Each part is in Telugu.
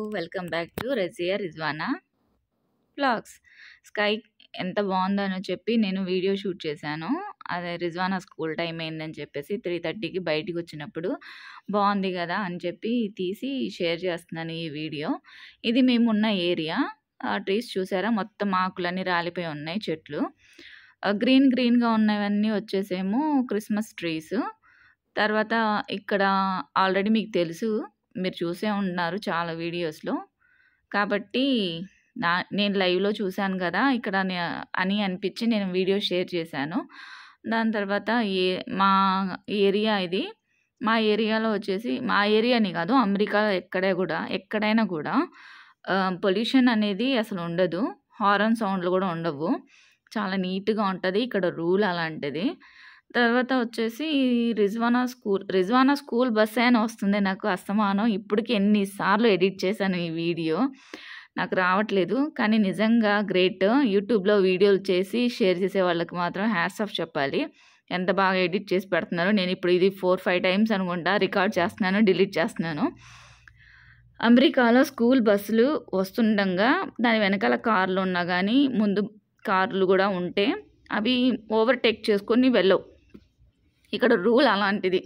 welcome back to Razia Rizwana vlogs sky ఎంత బాగుందనో చెప్పి నేను వీడియో షూట్ చేశాను అదే రిజ్వానా స్కూల్ టైం అయిందని చెప్పేసి త్రీ థర్టీకి బయటికి వచ్చినప్పుడు బాగుంది కదా అని చెప్పి తీసి షేర్ చేస్తున్నాను ఈ వీడియో ఇది మేమున్న ఏరియా ఆ ట్రీస్ చూసారా మొత్తం ఆకులన్నీ రాలిపోయి ఉన్నాయి చెట్లు ఆ గ్రీన్ గ్రీన్గా ఉన్నవన్నీ వచ్చేసేమో క్రిస్మస్ ట్రీస్ తర్వాత ఇక్కడ ఆల్రెడీ మీకు తెలుసు మీరు చూసే ఉన్నారు చాలా వీడియోస్లో కాబట్టి నా నేను లైవ్లో చూశాను కదా ఇక్కడ నే- అని అనిపించి నేను వీడియో షేర్ చేశాను దాని తర్వాత ఏ మా ఏరియా ఇది మా ఏరియాలో వచ్చేసి మా ఏరియాని కాదు అమెరికాలో ఎక్కడే కూడా ఎక్కడైనా కూడా పొల్యూషన్ అనేది అసలు ఉండదు హారన్ సౌండ్లు కూడా ఉండవు చాలా నీట్గా ఉంటుంది ఇక్కడ రూల్ అలాంటిది తర్వాత వచ్చేసి Rizwana school Rizwana school bus అని వస్తుంది నాకు అస్తమానం ఇప్పటికి ఎన్నిసార్లు ఎడిట్ చేశాను ఈ వీడియో నాకు రావట్లేదు కానీ నిజంగా గ్రేట్ యూట్యూబ్లో వీడియోలు చేసి షేర్ చేసే వాళ్ళకి మాత్రం హ్యాట్స్ ఆఫ్ చెప్పాలి ఎంత బాగా ఎడిట్ చేసి పెడుతున్నారు నేను ఇప్పుడు ఇది ఫోర్ ఫైవ్ టైమ్స్ అనుకుంటా రికార్డ్ చేస్తున్నాను డిలీట్ చేస్తున్నాను అమెరికాలో స్కూల్ బస్సులు వస్తుండగా దాని వెనకాల కార్లు ఉన్నా కానీ ముందు కార్లు కూడా ఉంటే అవి ఓవర్టేక్ చేసుకొని వెళ్ళవు ఇక్కడ రూల్ అలాంటిది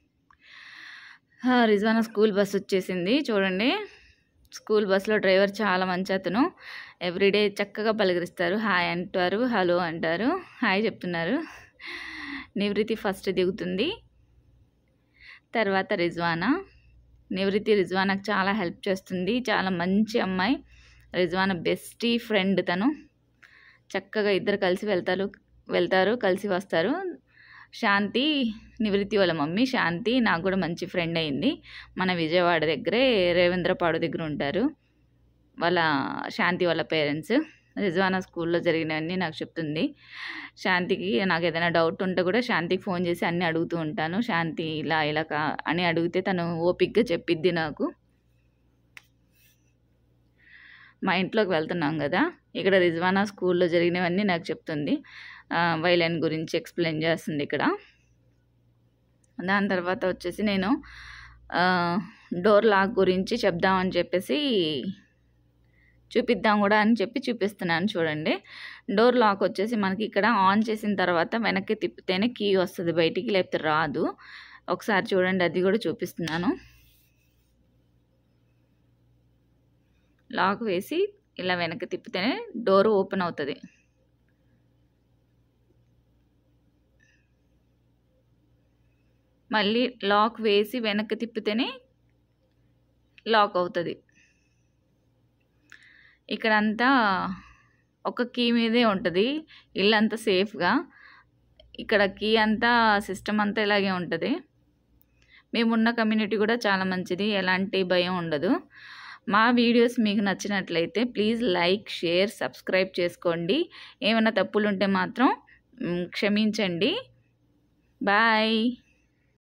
ఆ, రిజ్వానా స్కూల్ బస్ వచ్చేసింది చూడండి స్కూల్ బస్లో డ్రైవర్ చాలా మంచి అతను ఎవ్రీడే చక్కగా పలకరిస్తారు హాయ్ అంటారు హలో అంటారు హాయ్ చెప్తున్నారు నివృత్తి ఫస్ట్ దిగుతుంది తర్వాత రిజ్వానా నివృత్తి రిజ్వానాకు చాలా హెల్ప్ చేస్తుంది చాలా మంచి అమ్మాయి రిజ్వానా బెస్టీ ఫ్రెండ్ తను చక్కగా ఇద్దరు కలిసి వెళ్తారు వెళ్తారు కలిసి వస్తారు శాంతి నివృత్తి వాళ్ళ మమ్మీ శాంతి నాకు కూడా మంచి ఫ్రెండ్ అయింది మన విజయవాడ దగ్గరే రేవేంద్రపాడు దగ్గర ఉంటారు వాళ్ళ శాంతి వాళ్ళ పేరెంట్స్ రిజ్వానా స్కూల్లో జరిగినవన్నీ నాకు చెప్తుంది శాంతికి నాకు ఏదైనా డౌట్ ఉంటే కూడా శాంతికి ఫోన్ చేసి అన్నీ అడుగుతూ ఉంటాను శాంతి ఇలా ఇలా కా అని అడిగితే తను ఓపిక్గా చెప్పిద్ది నాకు మా ఇంట్లోకి వెళ్తున్నాం కదా ఇక్కడ రిజ్వానా స్కూల్లో జరిగినవన్నీ నాకు చెప్తుంది ఆ, వైలెన్ గురించి ఎక్స్ప్లెయిన్ చేస్తుంది ఇక్కడ దాని తర్వాత వచ్చేసి నేను ఆ, డోర్ లాక్ గురించి చెప్దామని చెప్పేసి చూపిద్దాం కూడా అని చెప్పి చూపిస్తున్నాను చూడండి డోర్ లాక్ వచ్చేసి మనకి ఇక్కడ ఆన్ చేసిన తర్వాత వెనక్కి తిప్పితేనే కీ వస్తుంది బయటికి లేకపోతే రాదు ఒకసారి చూడండి అది కూడా చూపిస్తున్నాను లాక్ వేసి ఇలా వెనక్కి తిప్పితేనే డోర్ ఓపెన్ అవుతుంది మళ్ళీ లాక్ వేసి వెనక్కి తిప్పితేనే లాక్ అవుతుంది ఇక్కడంతా ఒక కీ మీదే ఉంటుంది ఇల్లు అంతా సేఫ్గా ఇక్కడ కీ అంతా సిస్టమ్ అంతా ఇలాగే ఉంటుంది మేమున్న కమ్యూనిటీ కూడా చాలా మంచిది ఎలాంటి భయం ఉండదు మా వీడియోస్ మీకు నచ్చినట్లయితే ప్లీజ్ లైక్ షేర్ సబ్స్క్రైబ్ చేసుకోండి ఏమైనా తప్పులు ఉంటే మాత్రం మ్, క్షమించండి బాయ్